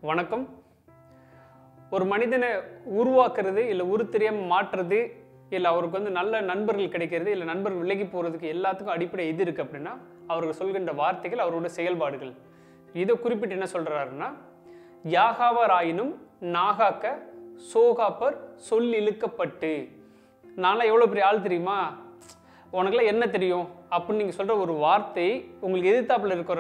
வணக்கம் ஒரு மனிதனை உருவாக்குறது இல்லை உரு தெரியாமல் மாற்றுறது இல்லை அவருக்கு வந்து நல்ல நண்பர்கள் கிடைக்கிறது இல்லை நண்பர்கள் விலகி போகிறதுக்கு எல்லாத்துக்கும் அடிப்படை எது இருக்குது அப்படின்னா அவர்கள் சொல்கின்ற வார்த்தைகள் அவரோட செயல்பாடுகள் இதை குறிப்பிட்டு என்ன சொல்கிறாருன்னா யாகாவராயினும் நாகாக்க சோகாப்பர் சொல் இழுக்கப்பட்டு நான்லாம் எவ்வளோ பெரிய ஆள் தெரியுமா உனக்குலாம் என்ன தெரியும் அப்படின்னு நீங்கள் சொல்கிற ஒரு வார்த்தை உங்களுக்கு எதிர்த்தாப்புல இருக்கிற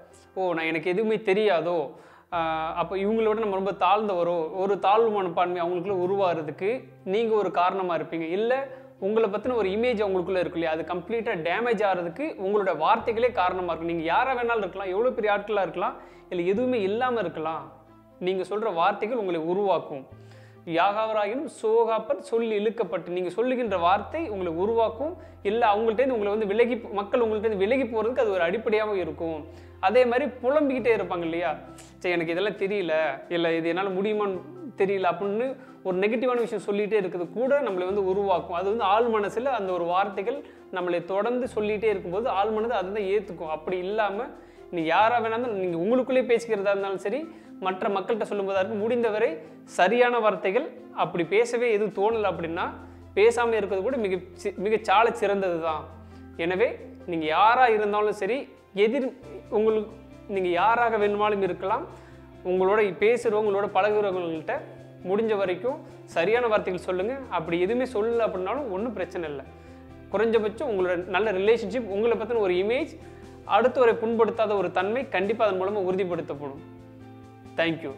ஓ நான் எனக்கு எதுவுமே தெரியாதோ அப்போ இவங்களோட நம்ம ரொம்ப தாழ்ந்தவரோ ஒரு தாழ்வு மனப்பான்மை அவங்களுக்குள்ள உருவாகிறதுக்கு நீங்கள் ஒரு காரணமாக இருப்பீங்க இல்லை உங்களை பற்றின ஒரு இமேஜ் அவங்களுக்குள்ள இருக்கு இல்லையா அது கம்ப்ளீட்டாக டேமேஜ் ஆகிறதுக்கு உங்களோட வார்த்தைகளே காரணமாக இருக்கும் நீங்கள் யாராக வேணாலும் இருக்கலாம் எவ்வளோ பெரிய ஆட்களாக இருக்கலாம் இல்லை எதுவுமே இல்லாமல் இருக்கலாம் நீங்கள் சொல்கிற வார்த்தைகள் உங்களை உருவாக்கும் யாகாவராயினும் சோகாப்பர் சொல்லி இழுக்கப்பட்டு நீங்கள் சொல்லுகின்ற வார்த்தை உங்களை உருவாக்கும் இல்லை அவங்கள்ட்டேருந்து உங்களை வந்து விலகி மக்கள் உங்கள்கிட்ட விலகி போகிறதுக்கு அது ஒரு அடிப்படையாகவும் இருக்கும் அதே மாதிரி புலம்பிக்கிட்டே இருப்பாங்க இல்லையா சரி எனக்கு இதெல்லாம் தெரியல இல்லை இது என்னால் முடியுமான்னு தெரியல அப்படின்னு ஒரு நெகட்டிவான விஷயம் சொல்லிகிட்டே இருக்கிறது கூட நம்மளை வந்து உருவாக்கும் அது வந்து ஆள் மனசில் அந்த ஒரு வார்த்தைகள் நம்மளை தொடர்ந்து சொல்லிகிட்டே இருக்கும்போது ஆள் மனது அதை தான் ஏற்றுக்கும் அப்படி இல்லாமல் நீ யாராக வேணாலும் நீங்கள் உங்களுக்குள்ளே பேசிக்கிறதா இருந்தாலும் சரி மற்ற மக்கள்கிட்ட சொல்லும்போதா இருக்கும் முடிந்தவரை சரியான வார்த்தைகள் அப்படி பேசவே எதுவும் தோணலை அப்படின்னா பேசாமல் இருக்கிறது கூட மிக சி- மிக சால சிறந்தது தான் எனவே நீங்கள் யாராக இருந்தாலும் சரி எதிர் உங்களுக்கு நீங்கள் யாராக வேணுமாலும் இருக்கலாம் உங்களோட பேசுகிறவங்க உங்களோட பழகுறவங்கள்ட்ட முடிஞ்ச வரைக்கும் சரியான வார்த்தைகள் சொல்லுங்கள் அப்படி எதுவுமே சொல்லலை அப்படின்னாலும் ஒன்றும் பிரச்சனை இல்லை குறைஞ்சபட்சம் உங்களோட நல்ல ரிலேஷன்ஷிப் உங்களை பற்றின ஒரு இமேஜ் அடுத்தவரை புண்படுத்தாத ஒரு தன்மை கண்டிப்பாக அதன் மூலமாக உறுதிப்படுத்தப்படும் தேங்க்யூ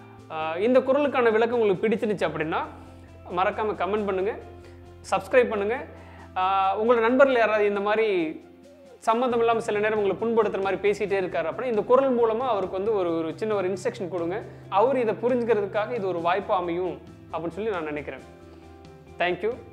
இந்த குரலுக்கான விளக்கம் உங்களுக்கு பிடிச்சிருந்துச்சு அப்படின்னா மறக்காமல் கமெண்ட் பண்ணுங்கள் சப்ஸ்கிரைப் பண்ணுங்கள் உங்களோட நண்பர்கள் யாராவது இந்த மாதிரி சம்மந்தம் இல்லாமல் சில நேரம் உங்களை புண்படுத்துகிற மாதிரி பேசிகிட்டே இருக்காரு அப்படின்னா இந்த குரல் மூலமாக அவருக்கு வந்து ஒரு ஒரு சின்ன ஒரு இன்ஸ்ட்ரக்ஷன் கொடுங்க அவர் இதை புரிஞ்சுக்கிறதுக்காக இது ஒரு வாய்ப்பு அமையும் அப்படின்னு சொல்லி நான் நினைக்கிறேன் தேங்க்யூ